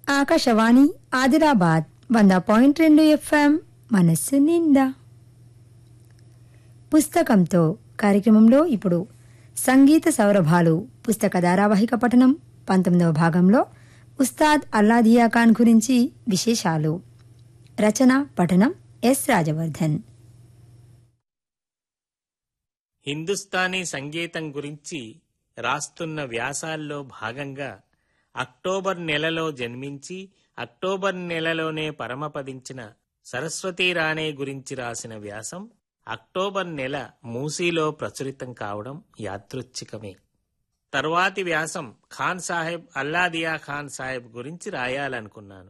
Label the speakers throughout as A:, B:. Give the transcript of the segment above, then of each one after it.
A: ఆకాశవాణి ఆదిలాబాద్ వంద పాయింట్ రెండు ఎఫ్ఎం మనస్సు నిండా పుస్తకంతో కార్యక్రమంలో ఇప్పుడు సంగీత సౌరభాలు పుస్తక ధారావాహిక పఠనం పంతొమ్మిదవ భాగంలో ఉస్తాద్ అల్లాదియా ఖాన్ గురించి విశేషాలు రచన పఠనం ఎస్ రాజవర్ధన్
B: హిందుస్థానీ సంగీతం గురించి రాస్తున్న వ్యాసాల్లో భాగంగా అక్టోబర్ నెలలో జన్మించి అక్టోబర్ నెలలోనే పరమపదించిన సరస్వతీ రాణే గురించి రాసిన వ్యాసం అక్టోబర్ నెల మూసీలో ప్రచురితం కావడం యాదృచ్ఛికమే తర్వాతి వ్యాసం ఖాన్ సాహెబ్ అల్లాదియా ఖాన్ సాహెబ్ గురించి రాయాలనుకున్నాను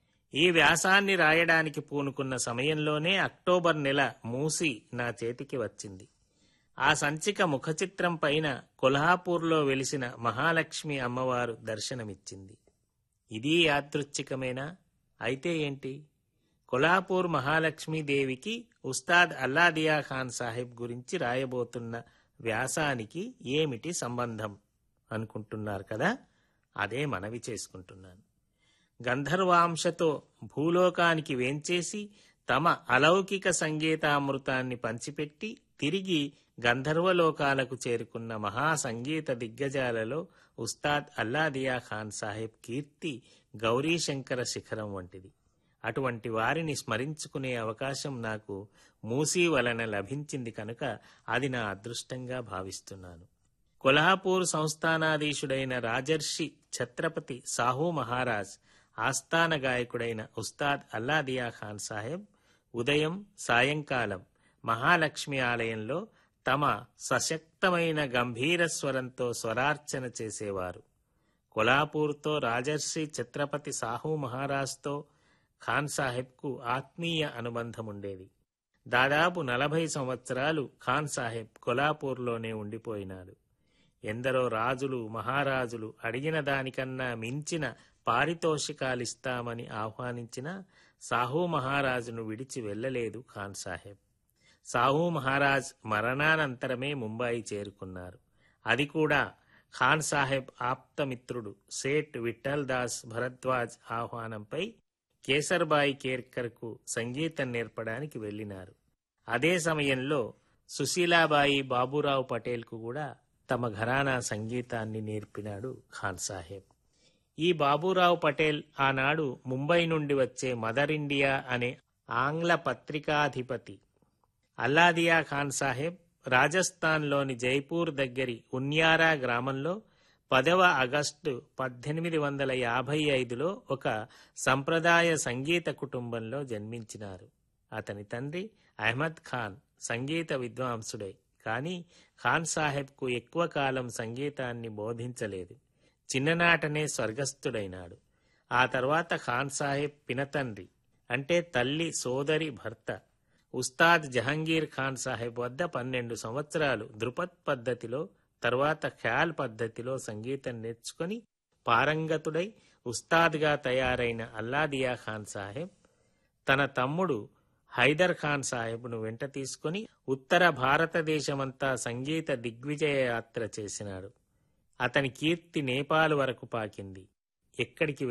B: ఈ వ్యాసాన్ని రాయడానికి పూనుకున్న సమయంలోనే అక్టోబర్ నెల మూసి నా చేతికి వచ్చింది ఆ సంచిక ముఖచిత్రం పైన కొల్హాపూర్లో వెలిసిన మహాలక్ష్మి అమ్మవారు దర్శనమిచ్చింది ఇది యాదృచ్ఛికమేనా అయితే ఏంటి కొల్హాపూర్ మహాలక్ష్మీదేవికి ఉస్తాద్ అల్లాదియా ఖాన్ సాహెబ్ గురించి రాయబోతున్న వ్యాసానికి ఏమిటి సంబంధం అనుకుంటున్నారు కదా అదే మనవి చేసుకుంటున్నాను గంధర్వాంశతో భూలోకానికి వేంచేసి తమ అలౌకిక సంగీతామృతాన్ని పంచిపెట్టి తిరిగి గంధర్వలోకాలకు చేరుకున్న మహాసంగీత దిగ్గజాలలో ఉస్తాద్ అల్లాదియా ఖాన్ సాహెబ్ కీర్తి గౌరీశంకర శిఖరం వంటిది అటువంటి వారిని స్మరించుకునే అవకాశం నాకు మూసీ వలన లభించింది కనుక అది నా అదృష్టంగా భావిస్తున్నాను కొల్హాపూర్ సంస్థానాధీశుడైన రాజర్షి ఛత్రపతి సాహూ మహారాజ్ ఆస్థాన గాయకుడైన ఉస్తాద్ అల్లాదియా ఖాన్ సాహెబ్ ఉదయం సాయంకాలం మహాలక్ష్మి ఆలయంలో తమ సశక్తమైన గంభీర స్వరంతో స్వరార్చన చేసేవారు కొల్హాపూర్తో రాజర్షి ఛత్రపతి సాహూ మహారాజ్తో ఖాన్ సాహెబ్కు ఆత్మీయ అనుబంధం ఉండేది దాదాపు నలభై సంవత్సరాలు ఖాన్ సాహెబ్ కొల్హాపూర్లోనే ఉండిపోయినాడు ఎందరో రాజులు మహారాజులు అడిగిన దానికన్నా మించిన పారితోషికాలిస్తామని ఆహ్వానించిన సాహూ మహారాజును విడిచి వెళ్ళలేదు ఖాన్ సాహెబ్ సాహూ మహారాజ్ మరణానంతరమే ముంబాయి చేరుకున్నారు అది కూడా ఖాన్ సాహెబ్ ఆప్తమిత్రుడు సేట్ విఠల్ దాస్ భరద్వాజ్ ఆహ్వానంపై కేసర్బాయి కేర్కర్కు సంగీతం నేర్పడానికి వెళ్ళినారు అదే సమయంలో సుశీలాబాయి బాబురావు పటేల్కు కూడా తమ ఘరానా సంగీతాన్ని నేర్పినాడు ఖాన్ సాహెబ్ ఈ బాబురావు పటేల్ ఆనాడు ముంబై నుండి వచ్చే మదర్ ఇండియా అనే ఆంగ్ల పత్రికాధిపతి అల్లాదియా ఖాన్ సాహెబ్ రాజస్థాన్లోని జైపూర్ దగ్గరి ఉన్యారా గ్రామంలో పదవ ఆగస్టు పద్దెనిమిది వందల యాభై ఐదులో ఒక సంప్రదాయ సంగీత కుటుంబంలో జన్మించినారు అతని తండ్రి అహ్మద్ ఖాన్ సంగీత విద్వాంసుడే కానీ ఖాన్ సాహెబ్కు ఎక్కువ కాలం సంగీతాన్ని బోధించలేదు చిన్ననాటనే స్వర్గస్థుడైనాడు ఆ తర్వాత ఖాన్ సాహెబ్ పినతండ్రి అంటే తల్లి సోదరి భర్త ఉస్తాద్ జహంగీర్ ఖాన్ సాహెబ్ వద్ద పన్నెండు సంవత్సరాలు ధృపద్ పద్ధతిలో తర్వాత ఖ్యాల్ పద్ధతిలో సంగీతం నేర్చుకుని పారంగతుడై ఉస్తాద్గా తయారైన అల్లాదియా ఖాన్ సాహెబ్ తన తమ్ముడు హైదర్ ఖాన్ సాహెబ్ను వెంట తీసుకుని ఉత్తర భారతదేశమంతా సంగీత దిగ్విజయ యాత్ర చేసినాడు అతని కీర్తి నేపాల్ వరకు పాకింది ఎక్కడికి